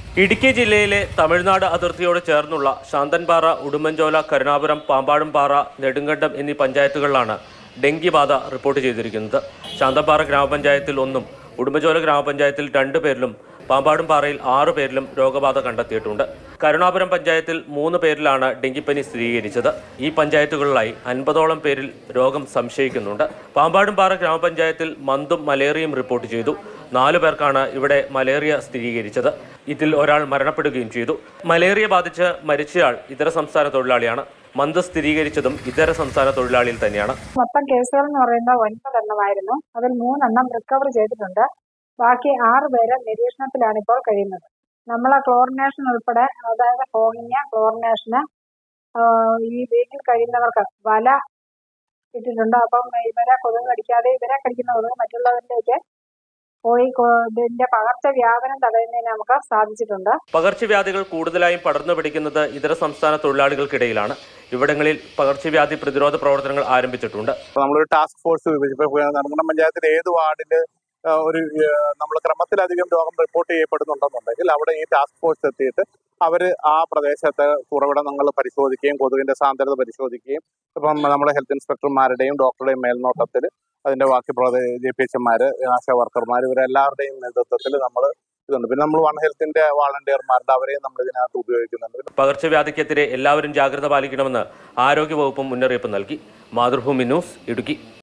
ഇടുക്കി ജില്ലയിലെ തമിഴ്നാട് അതിർത്തിയോട് ചേർന്നുള്ള ശാന്തൻപാറ ഉടുമ്പൻചോല കരുണാപുരം പാമ്പാടുംപാറ നെടുങ്കണ്ടം എന്നീ പഞ്ചായത്തുകളിലാണ് ഡെങ്കി ബാധ റിപ്പോർട്ട് ചെയ്തിരിക്കുന്നത് ശാന്തൻപാറ ഗ്രാമപഞ്ചായത്തിൽ ഒന്നും ഉടുമ്പൻചോല ഗ്രാമപഞ്ചായത്തിൽ രണ്ടു പേരിലും പാമ്പാടുംപാറയിൽ ആറു പേരിലും രോഗബാധ കണ്ടെത്തിയിട്ടുണ്ട് കരുണാപുരം പഞ്ചായത്തിൽ മൂന്ന് പേരിലാണ് ഡെങ്കിപ്പനി സ്ഥിരീകരിച്ചത് ഈ പഞ്ചായത്തുകളിലായി അൻപതോളം പേരിൽ രോഗം സംശയിക്കുന്നുണ്ട് പാമ്പാടുംപാറ ഗ്രാമപഞ്ചായത്തിൽ മന്തും മലേറിയയും റിപ്പോർട്ട് ചെയ്തു നാലു പേർക്കാണ് ഇവിടെ മലേറിയ സ്ഥിരീകരിച്ചത് ഇതിൽ ഒരാൾ മരണപ്പെടുകയും ചെയ്തു മലേറിയ ബാധിച്ച് മരിച്ചയാൾ ഇതര സംസ്ഥാന തൊഴിലാളിയാണ് മന്ത് സ്ഥിരീകരിച്ചതും ഇതര സംസ്ഥാന തൊഴിലാളിയിൽ തന്നെയാണ് മൊത്തം കേസുകൾ എന്ന് പറയുന്നത് ഒൻപതെണ്ണമായിരുന്നു അതിൽ മൂന്നെണ്ണം റിക്കവർ ചെയ്തിട്ടുണ്ട് ബാക്കി ആറ് പേര് നിരീക്ഷണത്തിലാണ് ഇപ്പോൾ കഴിയുന്നത് നമ്മൾ ക്ലോറിനേഷൻ ഉൾപ്പെടെ അതായത് ഫോഗിങ് ക്ലോറിനേഷന് ഈ വീട്ടിൽ കഴിയുന്നവർക്ക് വല ഇട്ടിട്ടുണ്ട് അപ്പം ഇവരെ കൊതുക് കടിക്കാതെ ഇവരെ കടിക്കുന്ന കൊതുക് മറ്റുള്ളവരിലേക്ക് പോയി കൊ- ഇതിന്റെ പകർച്ചവ്യാപനം തടയുന്നതിന് നമുക്ക് സാധിച്ചിട്ടുണ്ട് പകർച്ചവ്യാധികൾ കൂടുതലായും പടർന്നു പിടിക്കുന്നത് ഇതര സംസ്ഥാന തൊഴിലാളികൾക്കിടയിലാണ് ഇവിടങ്ങളിൽ പകർച്ചവ്യാധി പ്രതിരോധ പ്രവർത്തനങ്ങൾ ആരംഭിച്ചിട്ടുണ്ട് അപ്പൊ നമ്മളൊരു ടാസ്ക് ഫോഴ്സ് വിഭജിച്ചു നെടുങ്കണ്ടം പഞ്ചായത്തിൽ ഏത് വാർഡില് ആ, ഒരു നമ്മൾ ക്രമത്തിലധികം രോഗം റിപ്പോർട്ട് ചെയ്യപ്പെടുന്നുണ്ടെന്നുണ്ടെങ്കിൽ അവിടെ ഈ ടാസ്ക് ഫോഴ്സ് എത്തിയിട്ട് അവർ ആ പ്രദേശത്തെ ഉറവിടങ്ങൾ പരിശോധിക്കുകയും കൊതുകിന്റെ സാന്ദ്രത പരിശോധിക്കുകയും ഇപ്പം നമ്മുടെ ഹെൽത്ത് ഇൻസ്പെക്ടർമാരുടെയും ഡോക്ടറുടെയും മേൽനോട്ടത്തിൽ അതിന്റെ ബാക്കി ജെ പി എച്ച് എമാര് ആശാ വർക്കർമാർ ഇവരെല്ലാവരുടെയും നേതൃത്വത്തിൽ നമ്മൾ ഇതുണ്ട് പിന്നെ നമ്മൾ വൺ ഹെൽത്തിന്റെ വാളണ്ടിയർമാരുടെ അവരെയും നമ്മൾ ഇതിനകത്ത് ഉപയോഗിക്കുന്നുണ്ട് പകർച്ചവ്യാധിക്കെതിരെ എല്ലാവരും ജാഗ്രത പാലിക്കണമെന്ന് ആരോഗ്യവകുപ്പും മുന്നറിയിപ്പ് നൽകി മാതൃഭൂമി ന്യൂസ് ഇടുക്കി